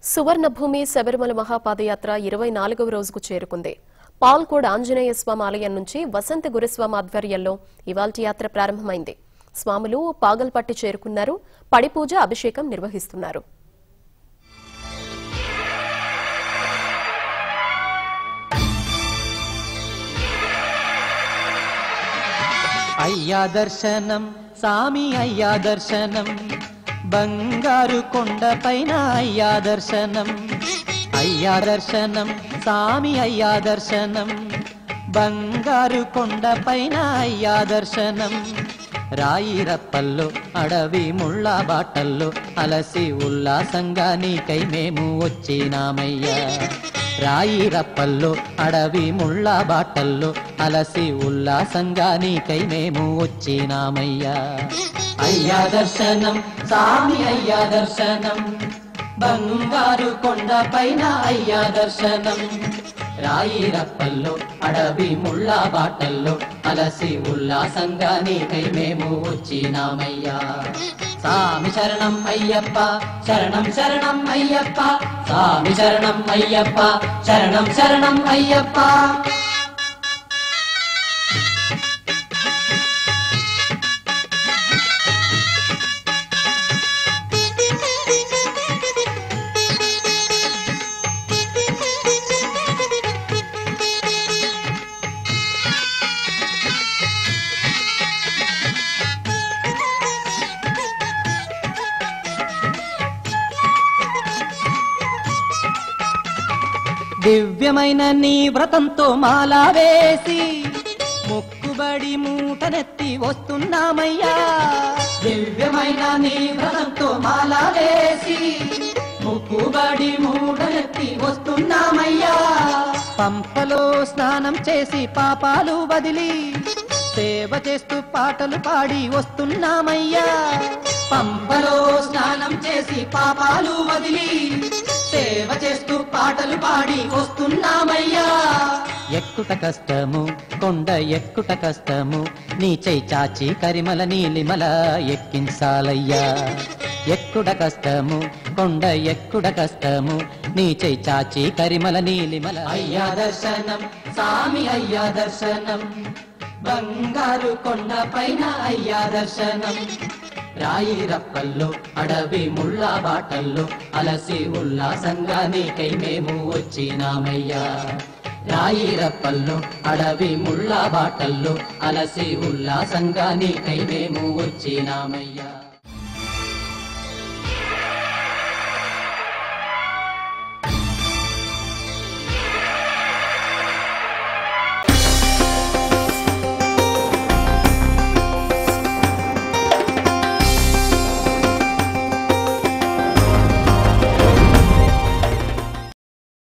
Suvarnabhumi Sabarimala మహాపాదయాత్ర ఇరవై నాలుగవ రోజుకు చేరుకుంది పాల్కోడ్ ఆంజనేయ స్వామి ఆలయం నుంచి వసంత గురుస్వామి ఆధ్వర్యంలో ఇవాల్టి యాత్ర ప్రారంభమైంది స్వాములు పాగల్పట్టి చేరుకున్నారు పడిపూజ అభిషేకం నిర్వహిస్తున్నారు అయ్యా దర్శనం సామి అయ్యా దర్శనం బంగారు కొండ పైన అయ్యా దర్శనం అయ్యా దర్శనం సామి అయ్యా దర్శనం బంగారు కొండ పైన అయ్యా దర్శనం రాయి రప్పల్లో అడవి ముళ్ళ బాటల్లో అలసి ఉల్లాసంగా నీకై మేము వచ్చినామయ్యా రాయి రప్పల్లో అడవి ముళ్ళ బాటల్లో అలసి ఉల్లాసంగా నీకై మేము వచ్చినామయ్యా అయ్యా దర్శనం సామి అయ్యా దర్శనం బంగారు కొండ పైన అయ్యా దర్శనం రాయి రప్పల్లో అడవి ముళ్ళ బాటల్లో అలసి ఉల్లాసంగా నీకై మేము వచ్చినామయ్యా సామి శరణం అయ్యప్ప శరణం శరణం అయ్యప్ప సామి శరణం అయ్యప్ప శరణం శరణం అయ్యప్ప దివ్యమైన నీ వ్రతంతో మాలా వేసి మొక్కుబడి మూటనెత్తి వస్తున్నామయ్యా దివ్యమైన నీ వ్రతంతో మాలా వేసి మొక్కుబడి మూటనెత్తి వస్తున్నామయ్యా పంపలో స్నానం చేసి పాపాలు వదిలి సేవ చేస్తూ పాటలు పాడి వస్తున్నామయ్యా పంపలో స్నానం చేసి పాపాలు వదిలి సేవ చేస్తూ పాటలు పాడి వస్తున్నామయ్యా ఎక్కుట కష్టము కొండ ఎక్కుట కష్టము నీ చై చాచి కరిమల నీలిమల ఎక్కించాలయ్యా ఎక్కుడ కష్టము కొండ ఎక్కుడ కష్టము నీ చై చాచి కరిమల నీలిమల అయ్యా దర్శనం సామి అయ్యా దర్శనం బంగారు కొండ పైన అయ్యా దర్శనం రాయి రప్పల్లో అడవి ముళ్ళ బాటల్లో అలసి ఉల్లాసంగా నీకై మేము వచ్చినామయ్యా రాయి రప్పల్లో అడవి ముళ్ళ బాటల్లో అలసి ఉల్లాసంగా నీకై మేము వచ్చినామయ్యా